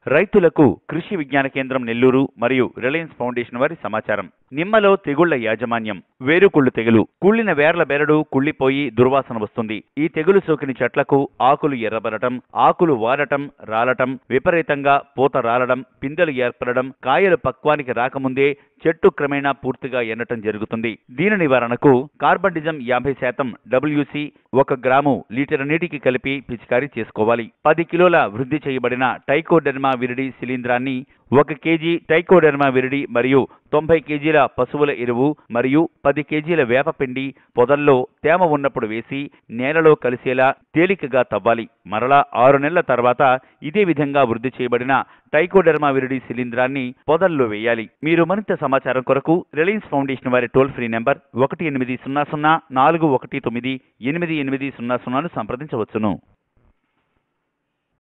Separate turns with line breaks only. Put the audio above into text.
రైతులకు కృషి విజ్ఞాన కేంద్రం నెల్లూరు మరియు రిలయన్స్ ఫౌండేషన్ వారి సమాచారం నిమ్మలో తెగుళ్ల యాజమాన్యం వేరుకుళ్ళు తెగులు కుళ్ళిన వేర్ల బెరడు కుళ్ళిపోయి దుర్వాసన వస్తుంది ఈ తెగులు సోకిన చెట్లకు ఆకులు ఎర్రబడటం ఆకులు వాడటం రాలటం విపరీతంగా పూత రాలడం పిందెలు ఏర్పడడం కాయలు పక్వానికి రాకముందే చెట్టు క్రమేణా పూర్తిగా ఎండటం జరుగుతుంది దీని నివారణకు కార్బండిజం యాభై శాతం డబ్ల్యూసి ఒక గ్రాము లీటర్ నీటికి కలిపి పిచికారీ చేసుకోవాలి పది కిలోల వృద్ధి చేయబడిన టైకోడెర్మా విరిడి శిలీంధ్రాన్ని ఒక కేజీ టైకోడెర్మా విరిడి మరియు తొంభై కేజీల పశువుల ఎరువు మరియు పది కేజీల వేపపిండి పొదల్లో తేమ ఉన్నప్పుడు వేసి నేలలో కలిసేలా తేలికగా తవ్వాలి మరలా ఆరు నెలల తర్వాత ఇదే విధంగా వృద్ధి చేయబడిన టైకోడెర్మా విరిడి శిలీంధ్రాన్ని పొదల్లో వేయాలి మీరు మరింత సమాచారం కొరకు రిలయన్స్ ఫౌండేషన్ వారి టోల్ ఫ్రీ నెంబర్ ఒకటి ఎనిమిది సున్నా సున్నా నాలుగు ఒకటి తొమ్మిది ఎనిమిది ఎనిమిది సున్నా సున్నాను సంప్రదించవచ్చును